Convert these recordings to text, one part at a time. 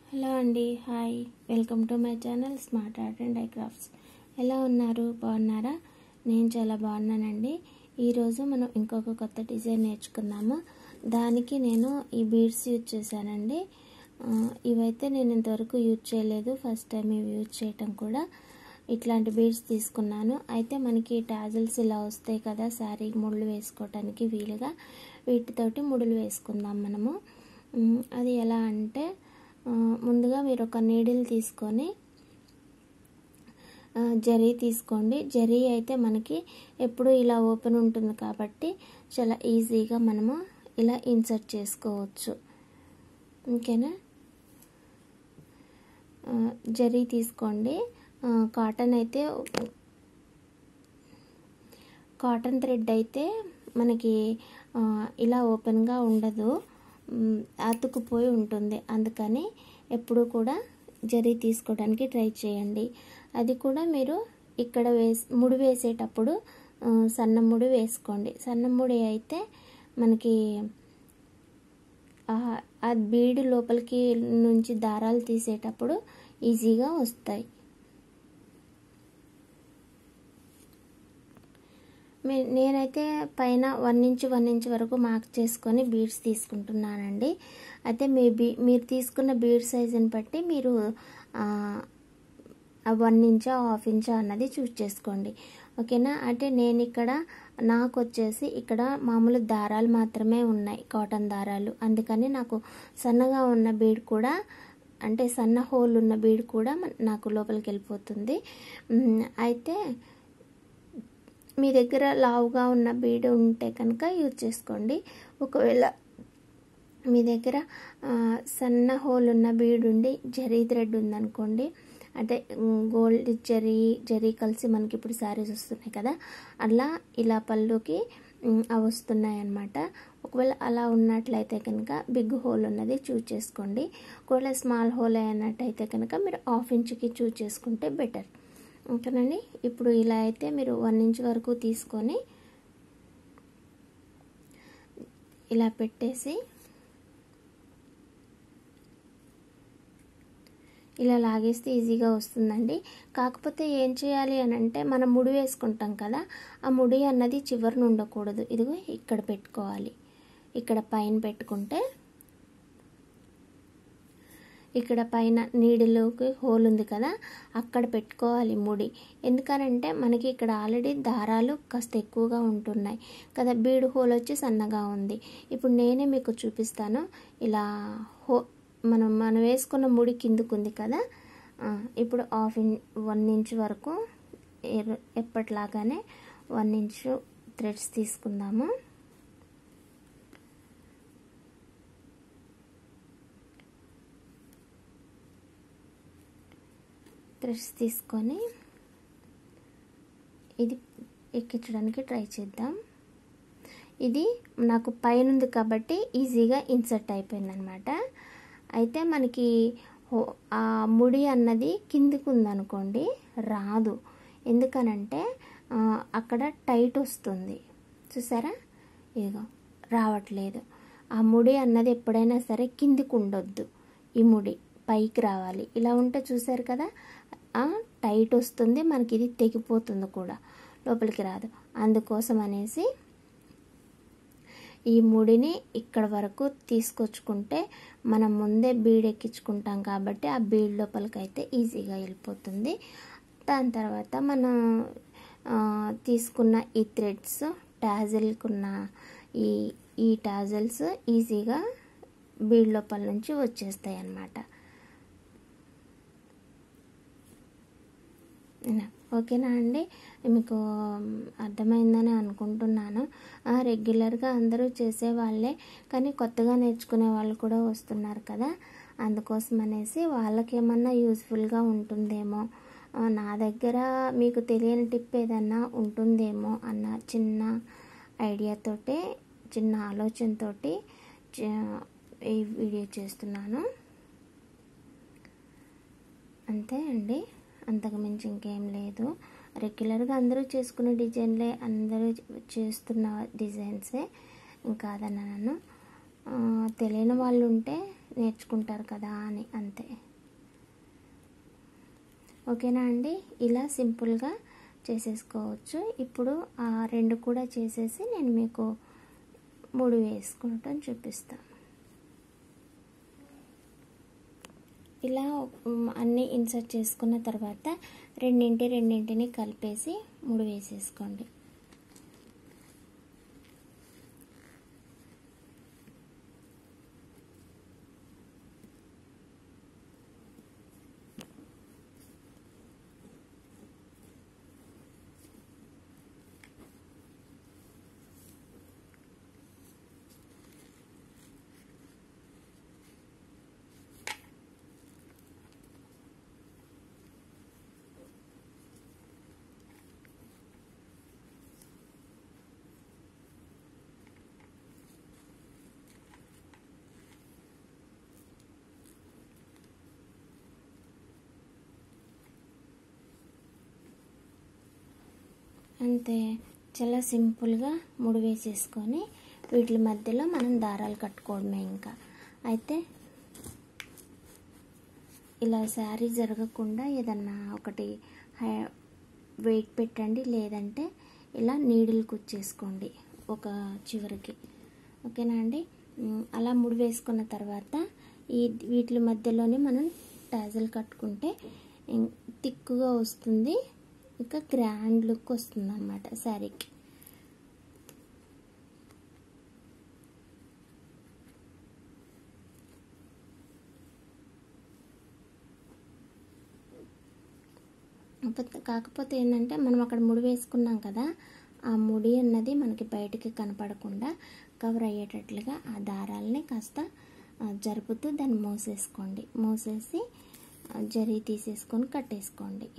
hello అండి hi welcome to my channel smart art and I crafts ఎలా ఉన్నారు బాగున్నారా నేను చాలా బాగున్నానండి ఈరోజు మనం ఇంకొక కొత్త డిజైన్ నేర్చుకుందాము దానికి నేను ఈ బీడ్స్ యూజ్ చేశానండి ఆ, ఇవైతే నేను ఇంతవరకు యూజ్ చేయలేదు ఫస్ట్ టైం ఇవి యూజ్ చేయటం కూడా ఇట్లాంటి బీడ్స్ తీసుకున్నాను అయితే మనకి టాజల్స్ ఇలా వస్తాయి కదా శారీ ముళ్ళు వేసుకోవటానికి వీలుగా వీటితోటి ముడులు వేసుకుందాం మనము ఉమ్, అది ఎలా అంటే ఆ, ముందుగా మీరు ఒక నీడిల్ తీసుకొని ఆ, జరీ తీసుకోండి జరీ అయితే మనకి ఎప్పుడు ఇలా ఓపెన్ ఉంటుంది కాబట్టి చాలా ఈజీగా మనము ఇలా ఇన్సర్ట్ చేసుకోవచ్చు ఓకేనా ఆ, జరీ తీసుకోండి ఆ, కాటన్ అయితే కాటన్ థ్రెడ్ అయితే మనకి ఆ, ఇలా ఓపెన్గా ఉండదు మ్, అతుకుపోయి ఉంటుంది అందుకని ఎప్పుడు కూడా జరీ తీసుకోవడానికి ట్రై చేయండి అది కూడా మీరు ఇక్కడ వేసి ముడి వేసేటప్పుడు ఆ, సన్న ముడి వేసుకోండి సన్న ముడి అయితే మనకి ఆ- ఆ బీడు లోపలికి నుంచి దారాలు తీసేటప్పుడు ఈజీగా వస్తాయి మే- నేనైతే పైన వన్ ఇంచ్ వన్ ఇంచ్ వరకు మార్క్ చేసుకొని బీడ్స్ తీసుకుంటున్నానండి అయితే మీ బీ మీరు తీసుకున్న బీడ్ సైజుని బట్టి మీరు వన్ ఇంచా హాఫ్ ఇంచా అన్నది చూస్ చేసుకోండి ఓకేనా అంటే నేను ఇక్కడ నాకు వచ్చేసి ఇక్కడ మామూలు దారాలు మాత్రమే ఉన్నాయి కాటన్ దారాలు అందుకని నాకు సన్నగా ఉన్న బీడ్ కూడా అంటే సన్న హోల్ ఉన్న బీడ్ కూడా మన- నాకు లోపలికి వెళ్ళిపోతుంది మ్, అయితే మీ దగ్గర లావుగా ఉన్న బీడ్ ఉంటే కనుక యూజ్ చేసుకోండి ఒకవేళ మీ దగ్గర ఆ, సన్న హోల్ ఉన్న బీడ్ ఉండి జరీ థ్రెడ్ ఉందనుకోండి అంటే ఉమ్, గోల్డ్ జరీ జరీ కలిసి మనకి ఇప్పుడు శారీస్ వస్తున్నాయి కదా అలా ఇలా పళ్ళుకి ఉమ్, అవి వస్తున్నాయి అన్నమాట ఒకవేళ అలా ఉన్నట్లయితే కనుక బిగ్ హోల్ ఉన్నది చూజ్ చేసుకోండి ఒకవేళ స్మాల్ హోల్ అయినట్టయితే కనుక మీరు హాఫ్ ఇంచ్కి చూజ్ చేసుకుంటే బెటర్ ఓకేనండి ఇప్పుడు ఇలా అయితే మీరు వన్ ఇంచ్ వరకు తీసుకొని ఇలా పెట్టేసి ఇలా లాగేస్తే ఈజీగా వస్తుందండి కాకపోతే ఏం చేయాలి అని అంటే మనం ముడి వేసుకుంటాం కదా ఆ ముడి అన్నది చివరిన ఉండకూడదు ఇదిగో ఇక్కడ పెట్టుకోవాలి ఇక్కడ పైన పెట్టుకుంటే ఇక్కడ పైన నీడిలోకి హోల్ ఉంది కదా అక్కడ పెట్టుకోవాలి ముడి ఎందుకనంటే మనకి ఇక్కడ ఆల్రెడీ దారాలు కాస్త ఎక్కువగా ఉంటున్నాయి కదా బీడు హోల్ వచ్చి సన్నగా ఉంది ఇప్పుడు నేనే మీకు చూపిస్తాను ఇలా హో మనం మనం వేసుకున్న ముడి కిందకు ఉంది కదా ఆ, ఇప్పుడు హాఫ్ ఇన్ వన్ ఇంచ్ వరకు ఎర్- ఎప్పటిలాగానే వన్ ఇంచు థ్రెడ్స్ తీసుకుందాము థ్రెడ్స్ తీసుకొని ఇది ఎక్కించడానికి ట్రై చేద్దాం ఇది నాకు పైన ఉంది కాబట్టి ఈజీగా ఇన్సర్ట్ అయిపోయింది అనమాట అయితే మనకి హో- ఆ ముడి అన్నది కిందికి ఉందనుకోండి రాదు ఎందుకనంటే ఆ, అక్కడ టైట్ వస్తుంది చూసారా ఇదిగో రావట్లేదు ఆ ముడి అన్నది ఎప్పుడైనా సరే కిందికి ఉండొద్దు ఈ ముడి పైకి రావాలి ఇలా ఉంటే చూసారు కదా ఆ, టైట్ వస్తుంది మనకి ఇది తెగిపోతుంది కూడా లోపలికి రాదు అందుకోసం అనేసి ఈ ముడిని ఇక్కడ వరకు తీసుకొచ్చుకుంటే మనం ముందే బీడ్ ఎక్కించుకుంటాం కాబట్టి ఆ బీడ్ లోపలికి అయితే ఈజీగా వెళ్ళిపోతుంది దాని తర్వాత మనం ఆ, తీసుకున్న ఈ థ్రెడ్స్ టాజిల్కున్న ఈ ఈ టాజల్స్ ఈజీగా బీడ్ లోపల నుంచి వచ్చేస్తాయి అన్నమాట ఓకేనా అండి మీకు అర్థమైందని అనుకుంటున్నాను ఆ, రెగ్యులర్గా అందరూ చేసే వాళ్ళే కానీ కొత్తగా నేర్చుకునే వాళ్ళు కూడా వస్తున్నారు కదా అందుకోసం అనేసి వాళ్ళకి ఏమన్నా యూస్ఫుల్గా ఉంటుందేమో ఆ, నా దగ్గర మీకు తెలియని టిప్ ఏదన్నా ఉంటుందేమో అన్న చిన్న ఐడియాతోటే చిన్న ఆలోచనతోటి చ- ఈ వీడియో చేస్తున్నాను అంతే అండి అంతకు మించి ఇంకేం లేదు రెగ్యులర్గా అందరూ చేసుకునే డిజైన్లే అందరూ చేస్తున్న డిజైన్సే ఇంకా అదన్నాను ఆ, తెలియని వాళ్ళు ఉంటే నేర్చుకుంటారు కదా అని అంతే ఓకేనా అండి ఇలా సింపుల్గా చేసేసుకోవచ్చు ఇప్పుడు ఆ రెండు కూడా చేసేసి నేను మీకు మూడు వేసుకోవటం చూపిస్తాను ఇలా మ్, అన్నీ ఇన్సర్ట్ చేసుకున్న తర్వాత రెండింటి రెండింటిని కలిపేసి మూడు వేసేసుకోండి అంతే చాలా సింపుల్గా ముడి వేసేసుకొని వీటి మధ్యలో మనం దారాలు కట్టుకోవడమే ఇంకా అయితే ఇలా శారీ జరగకుండా ఏదన్నా ఒకటి హై- వెయిట్ పెట్టండి లేదంటే ఇలా నీడిల్ కుచ్చేసుకోండి ఒక చివరికి ఓకేనా అండి ఉమ్, అలా ముడి వేసుకున్న తర్వాత ఈ వీటి మధ్యలోనే మనం టాజల్ కట్టుకుంటే ఇం- తిక్కుగా వస్తుంది ఇంకా గ్రాండ్ లుక్ వస్తుంది అనమాట శారీకి కాకపోతే- కాకపోతే ఏంటంటే మనం అక్కడ ముడి వేసుకున్నాం కదా ఆ ముడి అన్నది మనకి బయటికి కనపడకుండా కవర్ అయ్యేటట్లుగా ఆ దారాలని కాస్త ఆ, జరుపుతూ దాన్ని మోసేసుకోండి మోసేసి ఆ, జరీ తీసేసుకొని కట్టేసుకోండి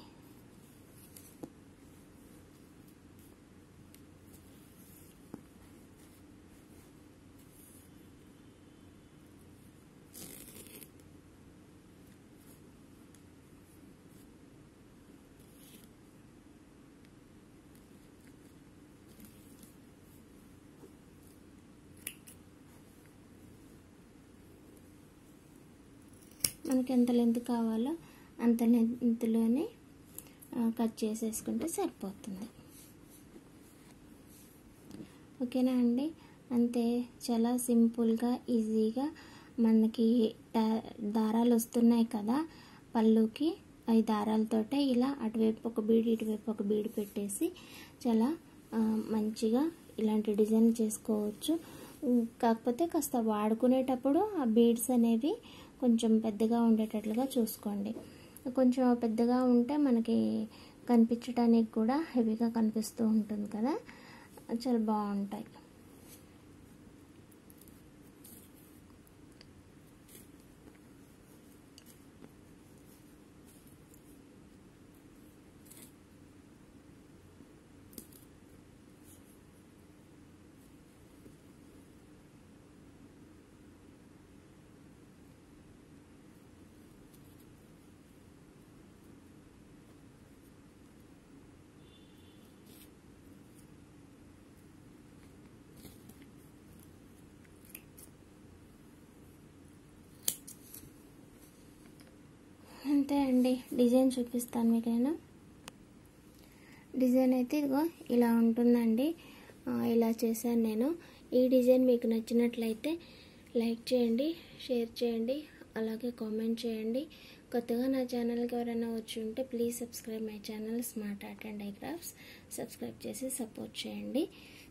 మనకి ఎంత లెంత్ కావాలో అంత లెంత్లోనే ఆ, కట్ చేసేసుకుంటే సరిపోతుంది ఓకేనా అండి అంతే చాలా సింపుల్గా ఈజీగా మనకి దా- దారాలు వస్తున్నాయి కదా పళ్ళుకి ఈ దారాలతోటే ఇలా అటువైపు ఒక బీడు ఇటువైపు ఒక బీడు పెట్టేసి చాలా ఆ, మంచిగా ఇలాంటి డిజైన్ చేసుకోవచ్చు ఉమ్, కాకపోతే కాస్త వాడుకునేటప్పుడు ఆ బీడ్స్ అనేవి కొంచెం పెద్దగా ఉండేటట్లుగా చూసుకోండి కొంచెం పెద్దగా ఉంటే మనకి కనిపించడానికి కూడా హెవీగా కనిపిస్తూ ఉంటుంది కదా చాలా బాగుంటాయి అంతే అండి డిజైన్ చూపిస్తాను మీకు నేను డిజైన్ అయితే ఇదిగో ఇలా ఉంటుందండి ఆ, ఇలా చేశాను నేను ఈ డిజైన్ మీకు నచ్చినట్లయితే లైక్ చేయండి షేర్ చేయండి అలాగే కామెంట్ చేయండి కొత్తగా నా ఛానల్కి ఎవరైనా వచ్చి ఉంటే please subscribe my channel smart art and I crafts subscribe చేసి సపోర్ట్ చేయండి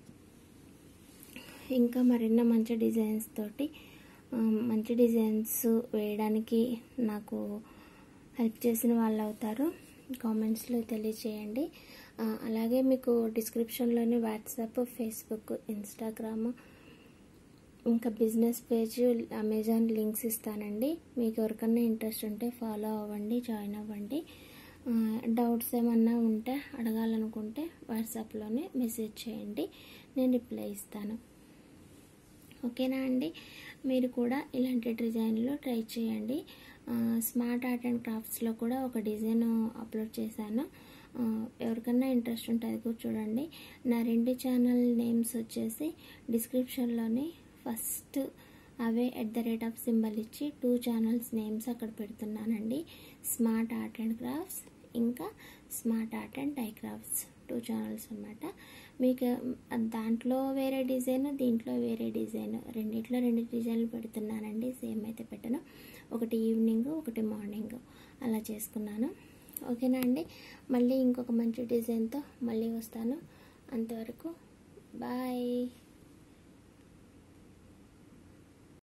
ఇంకా మరెన్నో మంచి డిజైన్స్ తోటి ఆ, మంచి డిజైన్స్ వేయడానికి నాకు హెల్ప్ చేసిన వాళ్ళు అవుతారు కామెంట్స్లో తెలియచేయండి ఆ, అలాగే మీకు డిస్క్రిప్షన్లోని వాట్సాప్ ఫేస్బుక్ ఇన్స్టాగ్రామ్ ఇంకా బిజినెస్ పేజ్ అమెజాన్ లింక్స్ ఇస్తానండి మీకు ఎవరికన్నా ఇంట్రెస్ట్ ఉంటే ఫాలో అవ్వండి జాయిన్ అవ్వండి ఆ, డౌట్స్ ఏమన్నా ఉంటే అడగాలనుకుంటే వాట్సాప్లోనే మెసేజ్ చేయండి నేను రిప్లై ఇస్తాను ఓకేనా అండి మీరు కూడా ఇలాంటి డిజైన్లు ట్రై చేయండి ఆ, స్మార్ట్ ఆర్ట్ అండ్ క్రాఫ్ట్స్లో కూడా ఒక డిజైన్ అప్లోడ్ చేశాను ఆ, ఎవరికన్నా ఇంట్రెస్ట్ ఉంటే అది కూడా చూడండి నా రెండు ఛానల్ నేమ్స్ వచ్చేసి డిస్క్రిప్షన్లోని ఫస్ట్ అవే at the rate of symbol ఇచ్చి టూ ఛానల్స్ నేమ్స్ అక్కడ పెడుతున్నానండి స్మార్ట్ ఆర్ట్ అండ్ క్రాఫ్ట్స్ ఇంకా smart art and tie crafts two channels అనమాట మీకు దాంట్లో వేరే డిజైన్ దీంట్లో వేరే డిజైన్ రెండిట్లో రెండు డిజైన్లు పెడుతున్నానండి సేమ్ అయితే పెట్టను ఒకటి ఈవినింగ్ ఒకటి మార్నింగ్ అలా చేసుకున్నాను ఓకేనా అండి మళ్ళీ ఇంకొక మంచి డిజైన్తో మళ్ళీ వస్తాను అంతవరకు బాయ్